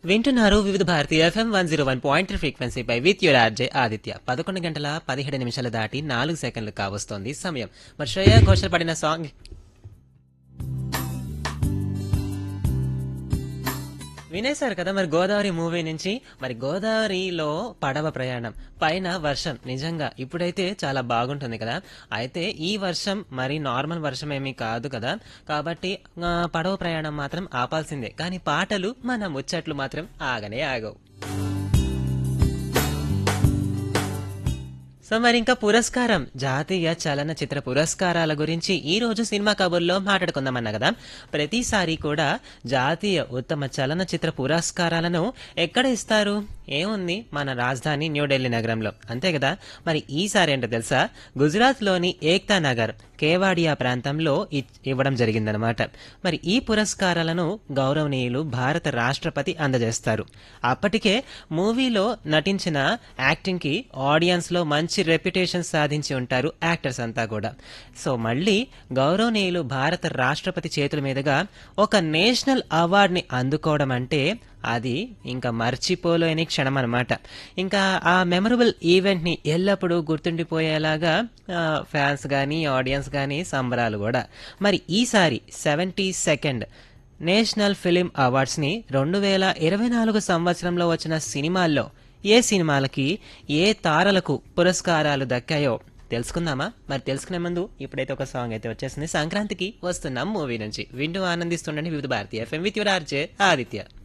వింటున్నారు Vividh Bharati FM one zero one point ఫ్రీక్వెన్సీపై with your RJ Aditya పదకొండు గంటల పదిహేడు నిమిషాలు దాటి నాలుగు సెకండ్లు కావస్తోంది సమయం మరి శ్రేయా ఘోషల్ పడిన సాంగ్ వినేశారు కదా మరి గోదావరి మూవీ నుంచి మరి గోదావరిలో పడవ ప్రయాణం పైన వర్షం నిజంగా ఇప్పుడైతే చాలా బాగుంటుంది కదా అయితే ఈ వర్షం మరి నార్మల్ వర్షం ఏమీ కాదు కదా కాబట్టి ఆ, పడవ ప్రయాణం మాత్రం ఆపాల్సిందే కానీ పాటలు మన ముచ్చట్లు మాత్రం ఆగనే ఆగవు సో మరి ఇంకా పురస్కారం జాతీయ చలనచిత్ర పురస్కారాల గురించి ఈ రోజు సినిమా కబుర్లో మాట్లాడుకుందామన్నా కదా ప్రతిసారి కూడా జాతీయ ఉత్తమ చలనచిత్ర పురస్కారాలను ఎక్కడ ఇస్తారు ఏముంది మన రాజధాని న్యూఢిల్లీ నగరంలో అంతే కదా మరి ఈసారి ఏంటో తెలుసా గుజరాత్ లోని ఏక్తా నగర్ కేవాడియా ప్రాంతంలో ఇ- ఇవ్వడం జరిగిందనమాట మరి ఈ పురస్కారాలను గౌరవనీయులు భారత రాష్ట్రపతి అందజేస్తారు అప్పటికే మూవీలో నటించిన యాక్టింగ్ కి ఆడియన్స్ లో మంచి రెప్యుటేషన్ సాధించి ఉంటారు యాక్టర్స్ అంతా కూడా సో మళ్ళీ గౌరవనీయులు భారత రాష్ట్రపతి చేతుల మీదుగా ఒక నేషనల్ అవార్డుని అందుకోవడం అంటే అది ఇంకా మర్చిపోలేని క్షణం అనమాట ఇంకా ఆ మెమరబుల్ ఈవెంట్ ని ఎల్లప్పుడూ గుర్తుండిపోయేలాగా ఫ్యాన్స్ కానీ ఆడియన్స్ కానీ సంబరాలు కూడా మరి ఈసారి seventy second national film awards ని రెండు వేల ఇరవై నాలుగు సంవత్సరంలో వచ్చిన సినిమాల్లో ఏ సినిమాలకి ఏ తారలకు పురస్కారాలు దక్కాయో తెలుసుకుందామా మరి తెలుసుకునే ముందు ఇప్పుడైతే ఒక సాంగ్ అయితే వచ్చేసింది సంక్రాంతికి వస్తున్నాం మూవీ నుంచి వింటూ ఆనందిస్తుండండి Vividh Bharatiya FM with your RJ Aditya